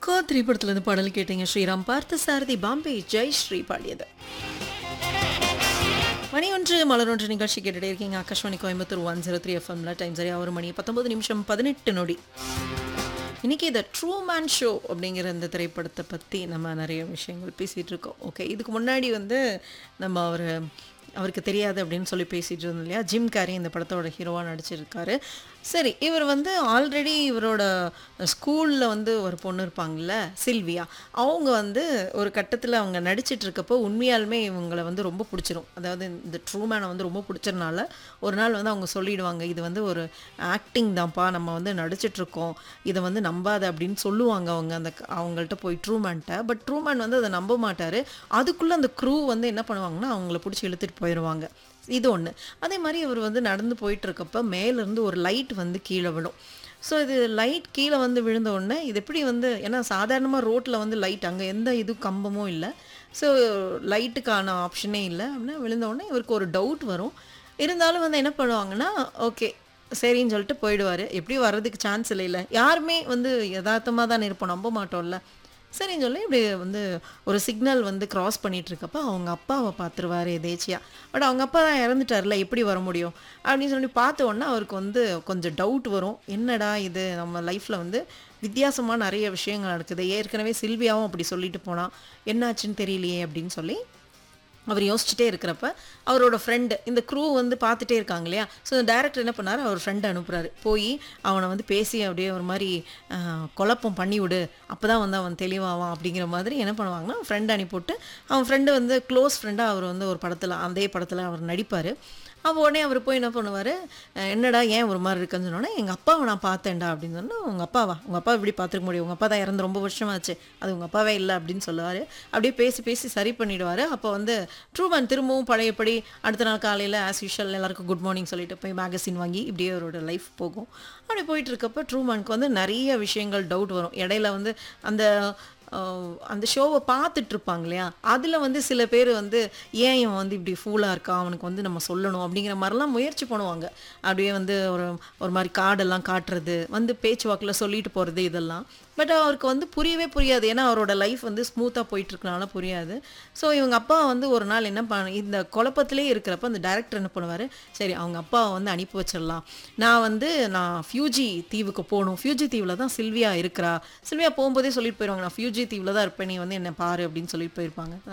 அக்கா திரைப்படத்துலேருந்து பாடல் கேட்டீங்க ஸ்ரீராம் பார்த்த சாரதி பாம்பே ஜெய் ஸ்ரீ பாடியது மணி ஒன்று மலர் ஒன்று நிகழ்ச்சி கேட்டுட்டே இருக்கீங்க Akashvani Coimbatore one zero three எஃப்எம்ல டைம் சரியா ஒரு மணி பத்தொன்பது நிமிஷம் பதினெட்டு நொடி இன்னைக்கு இந்த ட்ரூ மேன் ஷோ அப்படிங்கிற இந்த திரைப்படத்தை பற்றி நம்ம நிறைய விஷயங்கள் பேசிகிட்டு இருக்கோம் ஓகே இதுக்கு முன்னாடி வந்து நம்ம அவர் அவருக்கு தெரியாது அப்படின்னு சொல்லி பேசிகிட்டு இருந்தோம் இல்லையா ஜிம் கேரி இந்த படத்தோட ஹீரோவாக நடிச்சிருக்காரு சரி இவர் வந்து ஆல்ரெடி இவரோட ஸ்கூலில் வந்து ஒரு பொண்ணு இருப்பாங்கல்ல சில்வியா அவங்க வந்து ஒரு கட்டத்தில் அவங்க நடிச்சிட்டு இருக்கப்போ உண்மையாலுமே இவங்களை வந்து ரொம்ப பிடிச்சிரும் அதாவது இந்த ட்ரூமேனை வந்து ரொம்ப பிடிச்சதுனால ஒரு நாள் வந்து அவங்க சொல்லிடுவாங்க இது வந்து ஒரு ஆக்டிங் தான்ப்பா நம்ம வந்து நடிச்சிட்டு இருக்கோம் இதை வந்து நம்பாத அப்படின்னு சொல்லுவாங்க அவங்க அந்த க- அவங்கள்ட்ட போய் ட்ரூமேன்ட்ட பட் ட்ரூமேன் வந்து அதை நம்ப மாட்டார் அதுக்குள்ளே அந்த க்ரூ வந்து என்ன பண்ணுவாங்கன்னா அவங்கள பிடிச்சி இழுத்துட்டு போயிடுவாங்க இது ஒன்று அதே மாதிரி இவர் வந்து நடந்து போயிட்டு இருக்கப்ப மேலேருந்து ஒரு லைட் வந்து கீழே விழும் ஸோ இது லைட் கீழே வந்து விழுந்த உடனே இது எப்படி வந்து ஏன்னா சாதாரணமாக ரோட்டில் வந்து லைட் அங்கே எந்த இது கம்பமும் இல்லை ஸோ லைட்டுக்கான ஆப்ஷனே இல்லை அப்படின்னா விழுந்த உடனே இவருக்கு ஒரு டவுட் வரும் இருந்தாலும் வந்து என்ன பண்ணுவாங்கன்னா ஓகே சரின்னு சொல்லிட்டு போயிடுவார் எப்படி வர்றதுக்கு சான்ஸ் இல்லை இல்லை யாருமே வந்து யதார்த்தமாக தானே இருப்போம் நம்ப மாட்டோம்ல சரின்னு சொல்லி இப்படி வந்து ஒரு சிக்னல் வந்து கிராஸ் பண்ணிட்டு இருக்கப்ப அவங்க அப்பாவை பார்த்துருவாரு எதேச்சியா பட் அவங்க அப்பா தான் இறந்துட்டார்ல எப்படி வர முடியும் அப்படின்னு சொல்லி பார்த்த உடனே அவருக்கு வந்து கொஞ்சம் டவுட் வரும் என்னடா இது நம்ம லைஃப்பில் வந்து வித்தியாசமாக நிறைய விஷயங்கள் நடக்குது ஏற்கனவே சில்வியாவும் அப்படி சொல்லிட்டு போனா என்னாச்சுன்னு தெரியலையே அப்படின்னு சொல்லி அவர் யோசிச்சுட்டே இருக்கிறப்ப அவரோட ஃப்ரெண்டு இந்த க்ரூ வந்து பார்த்துட்டே இருக்காங்க இல்லையா ஸோ டேரக்டர் என்ன பண்ணாரு அவர் ஃப்ரெண்டை அனுப்புறாரு போய் அவனை வந்து பேசி அப்படியே ஒரு மாதிரி ஆஹ், குழப்பம் பண்ணி விடு அப்போ தான் வந்து அவன் தெளிவாவான் அப்படிங்கிற மாதிரி என்ன பண்ணுவாங்கன்னா ஃப்ரெண்ட் அனுப்பிவிட்டு அவன் ஃப்ரெண்டு வந்து க்ளோஸ் ஃப்ரெண்டாக அவர் வந்து ஒரு படத்தில் அதே படத்தில் அவர் நடிப்பார் அப்போ உடனே அவர் போய் என்ன பண்ணுவார் என்னடா ஏன் ஒரு மாதிரி இருக்குன்னு சொன்னோன்னே எங்கள் அப்பாவை நான் பார்த்தேன்டா அப்படின்னு சொன்னால் உங்கள் அப்பாவா உங்கள் அப்பா இப்படி பார்த்துருக்க முடியும் உங்கள் அப்பா தான் இறந்து ரொம்ப வருஷமாச்சு அது உங்கள் அப்பாவே இல்லை அப்படின்னு சொல்லுவார் அப்படியே பேசி பேசி சரி பண்ணிடுவார் அப்போ வந்து ட்ரூமன் திரும்பவும் பழையபடி அடுத்த நாள் காலையில் ஆஸ் யூஷுவல் எல்லாருக்கும் குட் மார்னிங் சொல்லிட்டு போய் மேகசின் வாங்கி இப்படியே அவரோட லைஃப் போகும் அப்படி போயிட்டு இருக்கப்ப ட்ரூமனுக்கு வந்து நிறைய விஷயங்கள் டவுட் வரும் இடையில வந்து அந்த அஹ், அந்த ஷோவை பார்த்துட்டு இருப்பாங்க இல்லையா அதில் வந்து சில பேர் வந்து ஏன் இவன் வந்து இப்படி ஃபூலாக இருக்கான் அவனுக்கு வந்து நம்ம சொல்லணும் அப்படிங்கிற மாதிரிலாம் முயற்சி பண்ணுவாங்க அப்படியே வந்து ஒரு ஒரு மாதிரி கார்டெல்லாம் காட்டுறது வந்து பேச்சுவாக்கில் சொல்லிட்டு போகிறது இதெல்லாம் பட் அவருக்கு வந்து புரியவே புரியாது ஏன்னா அவரோட லைஃப் வந்து ஸ்மூத்தாக போயிட்டு இருக்கனால புரியாது ஸோ இவங்க அப்பா வந்து ஒரு நாள் என்ன பண்ண இந்த குழப்பத்திலே இருக்கிறப்ப அந்த டைரக்டர் என்ன பண்ணுவார் சரி அவங்க அப்பாவை வந்து அனுப்பி வச்சிடலாம் நான் வந்து நான் ஃபியூஜி தீவுக்கு போகணும் ஃபியூஜி தீவில் தான் சில்வியா இருக்கிறா சில்வியா போகும்போதே சொல்லிட்டு போயிடுவாங்க நான் ஃபியூஜி தீவில் தான் இருப்பேன் நீ வந்து என்னை பாரு அப்படின்னு சொல்லிட்டு போயிருப்பாங்க